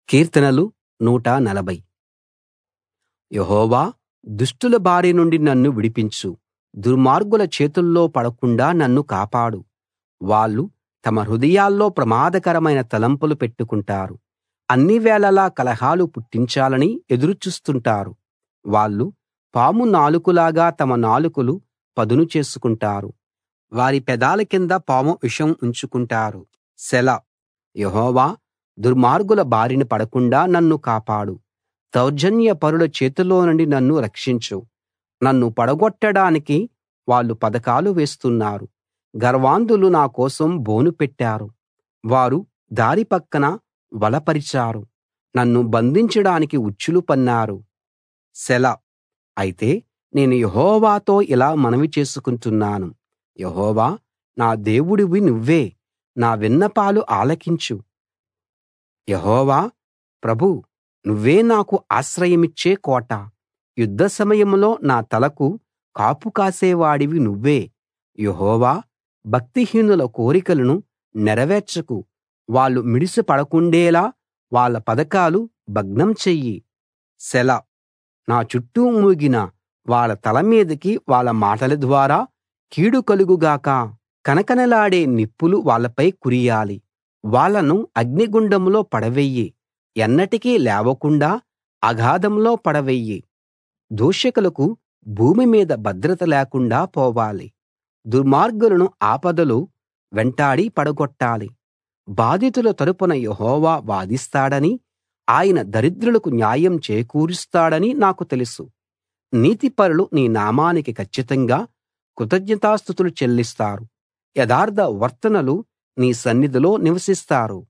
కీర్తనలు 140 యెహోవా దుష్టుల బారి నుండి నన్ను విడిపించు దుర్మార్గుల చేతుల్లో పడకుండా నన్ను కాపాడు వాళ్ళు తమ హృదయాల్లో ప్రమాదకరమైన తలంపులు పెట్టుకుంటారు అన్ని వేళలా కలహాలు పుట్టించాలని ఎదురు చూస్తుంటారు వాళ్ళు పాము నాలుకలాగా తమ నాలుకలు పదును చేసుకుంటారు వారి పెదాల కింద పాము విషం ఉంచుకుంటారు సెలా యెహోవా దుర్మార్గుల బారిన పడకుండా నన్ను కాపాడు దౌర్జన్యపరుల చేతిలో నుండి నన్ను రక్షించు నన్ను పడగొట్టడానికి వాళ్ళు పథకాలు వేస్తున్నారు గర్వాంధులు నా కోసం బోను పెట్టారు వారు దారి పక్కన వల పరిచారు నన్ను బంధించడానికి ఉచ్చులు పన్నారు సెలా అయితే నేను యెహోవాతో ఇలా మనవి చేసుకుంటున్నాను యెహోవా నా దేవుడివి నువ్వే నా విన్నపాలు ఆలకించు యెహోవా ప్రభూ నువ్వే నాకు ఆశ్రయమిచ్చే కోట యుద్ధ సమయంలో నా తలకు కాపు కాసేవాడివి నువ్వే యెహోవా భక్తిహీనుల కోరికలను నెరవేర్చకు వాళ్ళు మిడిసి పడకుండేలా వాళ్ళ పథకాలు భగ్నం చెయ్యి సెలా నా చుట్టూ మూగిన వాళ్ళ తల మీదికి వాళ్ళ మాటల ద్వారా కీడు కలుగు గాక కనకనలాడే నిప్పులు వాళ్ళపై కురియాలి వాళ్ళను అగ్నిగుండంలో పడవెయ్యి ఎన్నటికీ లేవకుండా అగాధంలో పడవెయ్యి దూషకులకు భూమి మీద భద్రత లేకుండా పోవాలి దుర్మార్గులను ఆపదలో వెంటాడి పడగొట్టాలి బాధితుల తరపున యెహోవా వాదిస్తాడని ఆయన దరిద్రులకు న్యాయం చేకూరుస్తాడని నాకు తెలుసు నీతిపరులు నీ నామానికి కచ్చితంగా కృతజ్ఞతాస్తుతులు చెల్లిస్తారు యథార్థ వర్తనులు నీ సన్నిధిలో నివసిస్తారు